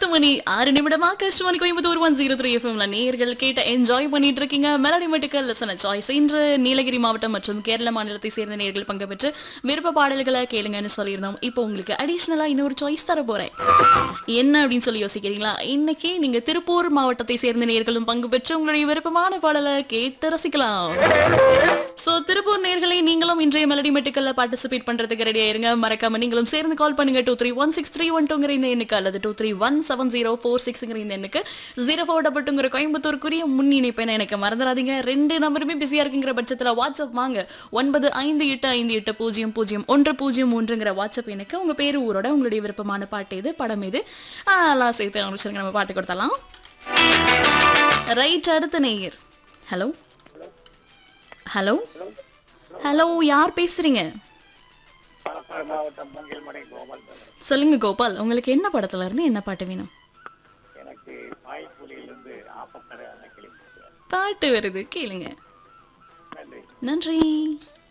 பத்து மணி ஆறு நிமிடமா கஷ்டமணி கோயம்புத்தூர் ஒன் ஜீரோ த்ரீ எஃப்எம்ல நேர்கள் கேட்ட என்ஜாய் பண்ணிட்டு இருக்கீங்க மெலடி மெட்டிக்கல் லெசன சாய்ஸ் இன்று நீலகிரி மாவட்டம் மற்றும் கேரள மாநிலத்தை சேர்ந்த நேர்கள் பங்கு பெற்று விருப்ப பாடல்களை கேளுங்கன்னு சொல்லியிருந்தோம் இப்போ உங்களுக்கு அடிஷ்னலா இன்னொரு சாய்ஸ் தர போறேன் என்ன அப்படின்னு சொல்லி யோசிக்கிறீங்களா இன்னைக்கு நீங்க திருப்பூர் மாவட்டத்தை சேர்ந்த நேர்களும் பங்கு பெற்று உங்களுடைய விருப்பமான பாடலை கேட்டு ரசிக்கலாம் சோ திருப்பூர் நேர்களை நீங்களும் இன்றைய மெலடி மெட்டிக்கல்ல பார்ட்டிசிபேட் பண்றதுக்கு ரெடியா இருங்க மறக்காம நீங்களும் சேர்ந்து கால் பண்ணுங்க two three one six three one டூங்கிற இந்த எண்ணுக்கு அல்லது two three one seven zero four சிக்ஸ்ங்கிற இந்த எண்ணுக்கு ஜீரோ ஃபோர் டபுள் டூங்கிற கோயம்புத்தூருக்குரிய முன் இணைப்பை எனக்கு மறந்துடாதீங்க ரெண்டு நம்பருமே பிஸியா இருக்குங்கிற பட்சத்துல வாட்ஸ்அப் வாங்க ஒன்பது ஐந்து எட்டு ஐந்து எட்டு பூஜ்ஜியம் பூஜ்ஜியம் ஒன்று பூஜ்ஜியம் மூன்றுங்கிற வாட்ஸ்அப் எனக்கு உங்க பேரு ஊரோட உங்களுடைய விருப்பமான பாட்டு இது படம் இது எல்லாம் சேர்த்து அனுப்பிச்சிருங்க நம்ம பாட்டு கொடுத்தலாம் ரைட் அடுத்த நேயர் ஹலோ ஹலோ ஹலோ யார் பேசுறீங்க பாலக்காடு மாவட்டம் மங்கில்மடை கோபால் பேசுறேன். சொல்லுங்க கோபால் உங்களுக்கு என்ன படத்துல இருந்து என்ன பாட்டு வேணும் எனக்கு பாய்ப்புலியிலிருந்து ஆப்பக்கடை அணைக்கிளி பாட்டு வருது கேளுங்க நன்றி நன்றி